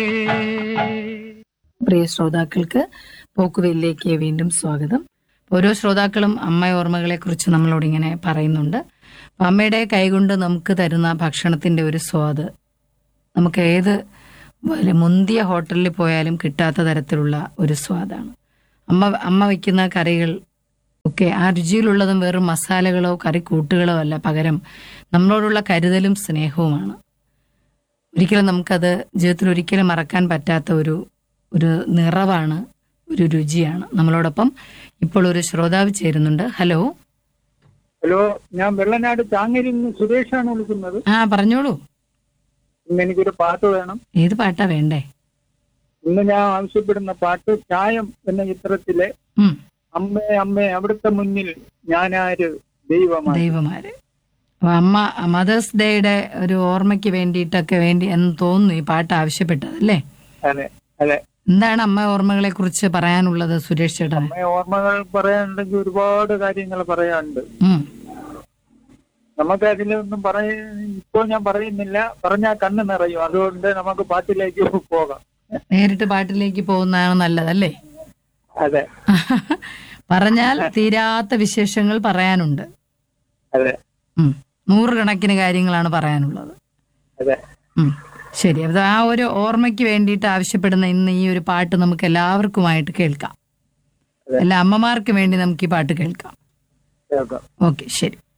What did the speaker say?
പ്രിയ ശ്രോതാക്കൾക്ക് പോക്കുവെല്ലിലേക്ക് വീണ്ടും സ്വാഗതം ഓരോ ശ്രോതാക്കളും അമ്മ ഓർമ്മകളെ കുറിച്ച് നമ്മളോട് ഇങ്ങനെ പറയുന്നുണ്ട് അപ്പൊ അമ്മയുടെ കൈകൊണ്ട് നമുക്ക് തരുന്ന ഭക്ഷണത്തിന്റെ ഒരു സ്വാദ് നമുക്ക് ഏത് വലിയ മുന്തിയ ഹോട്ടലിൽ പോയാലും കിട്ടാത്ത തരത്തിലുള്ള ഒരു സ്വാദാണ് അമ്മ അമ്മ വയ്ക്കുന്ന കറികൾ ഒക്കെ ആ രുചിയിലുള്ളതും വെറും മസാലകളോ കറിക്കൂട്ടുകളോ അല്ല പകരം നമ്മളോടുള്ള കരുതലും സ്നേഹവുമാണ് ഒരിക്കലും നമുക്കത് ജീവിതത്തിൽ ഒരിക്കലും മറക്കാൻ പറ്റാത്ത ഒരു ഒരു നിറവാണ് ഒരു രുചിയാണ് നമ്മളോടൊപ്പം ഇപ്പോൾ ഒരു ശ്രോതാവ് ചേരുന്നുണ്ട് ഹലോ ഹലോ ഞാൻ വെള്ളനാട് ചാങ്ങരിൽ നിന്ന് സുരേഷാണ് വിളിക്കുന്നത് ആ പറഞ്ഞോളൂ ഇന്ന് എനിക്കൊരു പാട്ട് വേണം ഏത് പാട്ടാ വേണ്ടേ ഇന്ന് ഞാൻ ആവശ്യപ്പെടുന്ന പാട്ട് ചായം എന്ന ചിത്രത്തിലെ ഉം അമ്മേ അമ്മേ അവിടുത്തെ മുന്നിൽ ഞാനാര് ദൈവമാണ് ദൈവമാര് അപ്പൊ അമ്മ മദേഴ്സ് ഡേയുടെ ഒരു ഓർമ്മയ്ക്ക് വേണ്ടിയിട്ടൊക്കെ വേണ്ടി എന്ന് തോന്നുന്നു ഈ പാട്ട് ആവശ്യപ്പെട്ടത് അല്ലേ അതെ അതെ എന്താണ് അമ്മ ഓർമ്മകളെ കുറിച്ച് പറയാനുള്ളത് സുരേഷ് ചേട്ടന് അമ്മ ഓർമ്മകൾ പറയാനുണ്ടെങ്കിൽ ഒരുപാട് കാര്യങ്ങൾ പറയാനുണ്ട് ഉം നമുക്ക് അതിലൊന്നും പറയ ഇപ്പോൾ ഞാൻ പറയുന്നില്ല പറഞ്ഞാൽ കണ്ണ് നിറയും അതുകൊണ്ട് നമുക്ക് പാട്ടിലേക്ക് പോകാം നേരിട്ട് പാട്ടിലേക്ക് പോകുന്നതാണ് നല്ലതല്ലേ അതെ പറഞ്ഞാൽ തീരാത്ത വിശേഷങ്ങൾ പറയാനുണ്ട് അതെ ഉം. നൂറുകണക്കിന് കാര്യങ്ങളാണ് പറയാനുള്ളത് അതെ ഉം. ശരി അത് ആ ഒരു ഓർമ്മയ്ക്ക് വേണ്ടിയിട്ട് ആവശ്യപ്പെടുന്ന ഇന്ന് ഈ ഒരു പാട്ട് നമുക്ക് എല്ലാവർക്കുമായിട്ട് കേൾക്കാം അതെ. എല്ലാ അമ്മമാർക്ക് വേണ്ടി നമുക്ക് ഈ പാട്ട് കേൾക്കാം കേൾക്കാം ഓക്കെ ശരി